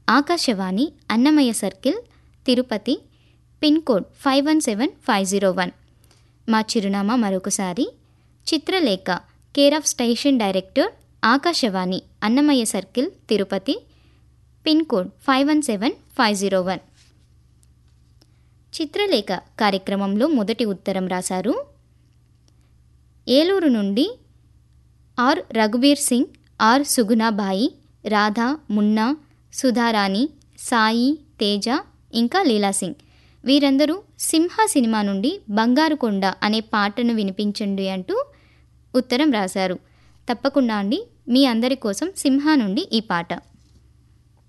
Akashvani Annamayya circle Tirupati pin code five one seven five zero one మా చిరునామా మరొకసారి Chitralekha care of station director Akashvani Annamayya circle Tirupati pin code five one seven five zero one Chitralekha కార్యక్రమంలో మొదటి ఉత్తరం రాశారు ఏలూరు నుండి ఆర్ రఘుబీర్ సింగ్ ఆర్ సుగుణాబాయి రాధా మున్నా సుధారాణి సాయి తేజ ఇంకా లీలా సింగ్ వీరందరూ సింహ సినిమా నుండి బంగారు కొండ అనే పాటను వినిపించండి అంటూ ఉత్తరం రాశారు తప్పకుండా అండి మీ అందరి కోసం సింహ నుండి ఈ పాట